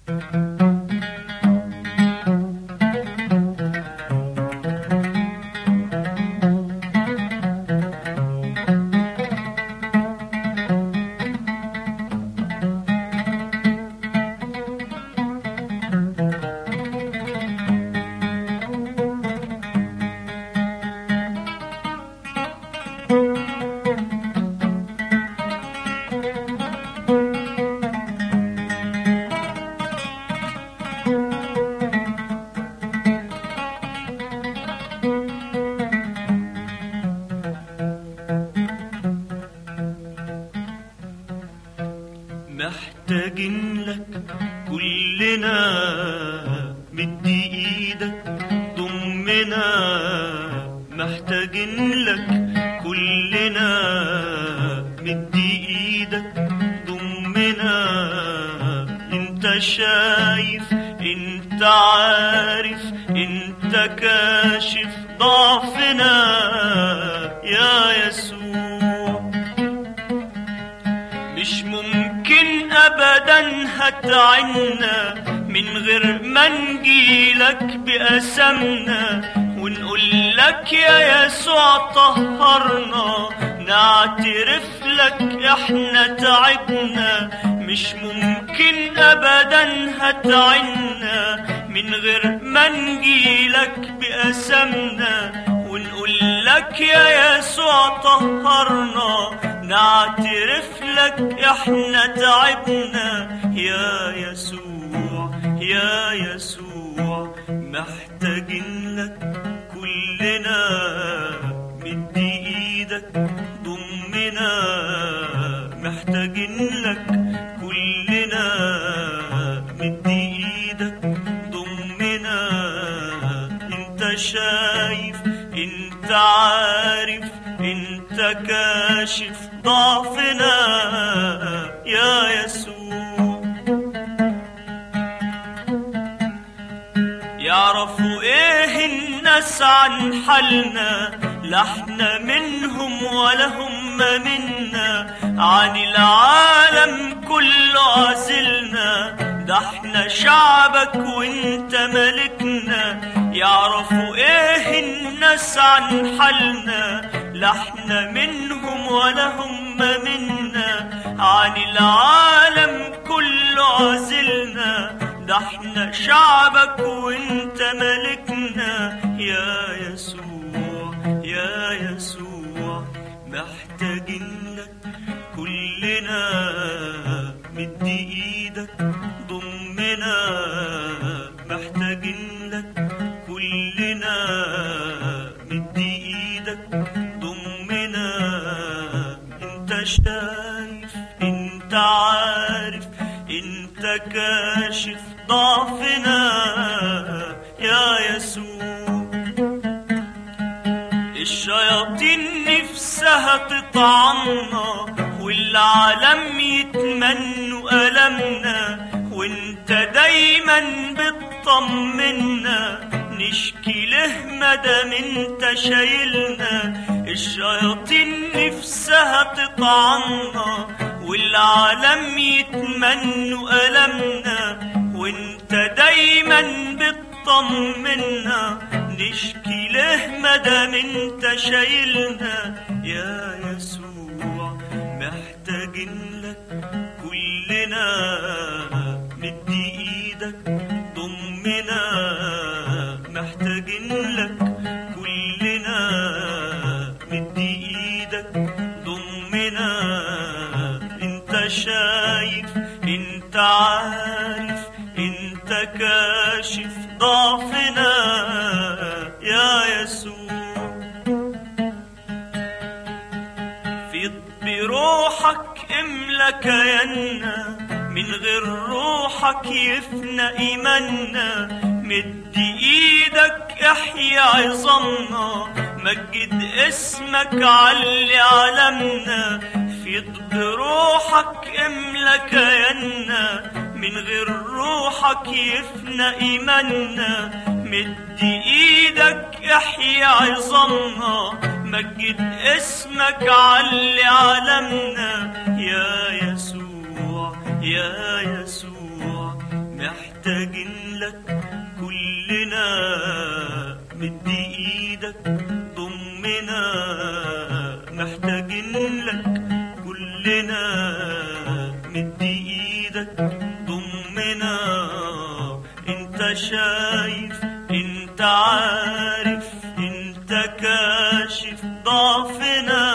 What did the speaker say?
محتاجين لك كلنا مدي ايدك ضمنا محتاجين لك كلنا مدي ايدك ضمنا انت شايف انت عارف انت كاشف ضعفنا يا يسوع مش ممكن ابدا هتعنا من غير ما نجيلك بأسمنا ونقول لك يا يسوع طهرنا نعترف لك احنا تعبنا مش ممكن ابدا هتعنا من غير ما نجيلك بأسمنا ونقول لك يا يسوع طهرنا نعترف لك احنا تعبنا يا يسوع يا يسوع محتاجين لك كلنا مدي ايدك ضمنا محتاجين لك كلنا مدي ايدك ضمنا انت شايف انت عارف انت كاشف ضعفنا يا يسوع يعرفوا ايه الناس عن حالنا لا احنا منهم ولا هم منا عن العالم كله عزلنا ده احنا شعبك وانت ملكنا يعرفوا ايه الناس عن حالنا لا احنا منهم ولا هم منا عن العالم كله عزلنا ده احنا شعبك وانت ملكنا يا يسوع يا يسوع محتاجين لك كلنا مدي ايدك ضمنا محتاجين لك كلنا مدي ايدك ضمنا انت شايف انت عارف انت كاشف ضعفنا يا يسوع الشياطين نفسها تطعمنا والعالم يتمنوا ألمنا وانت دايما بتطمنا نشكي له مدام انت شايلنا الشياطين نفسها تطعنا والعالم يتمنوا ألمنا وانت دايما بتطمنا نشكي له مدام انت شايلنا يا يسوع محتاجين لك كلنا مدي ايدك ضمنا محتاجين لك كلنا مدي ايدك ضمنا انت شايف انت عارف انت كاشف ضعفنا يا يسوع فيض بروحك املى كياننا من غير روحك يفنى ايماننا مد ايدك احيا عظامنا مجد اسمك علي علمنا فيض بروحك املى كياننا من غير روحك يفنى ايماننا مد ايدك احيا عظامنا مجد اسمك علي علمنا يا يسوع يا يسوع محتاج محتاجين لك كلنا مد ايدك ضمنا محتاجين لك كلنا مد ايدك ضمنا انت شايف انت عارف انت كاشف ضعفنا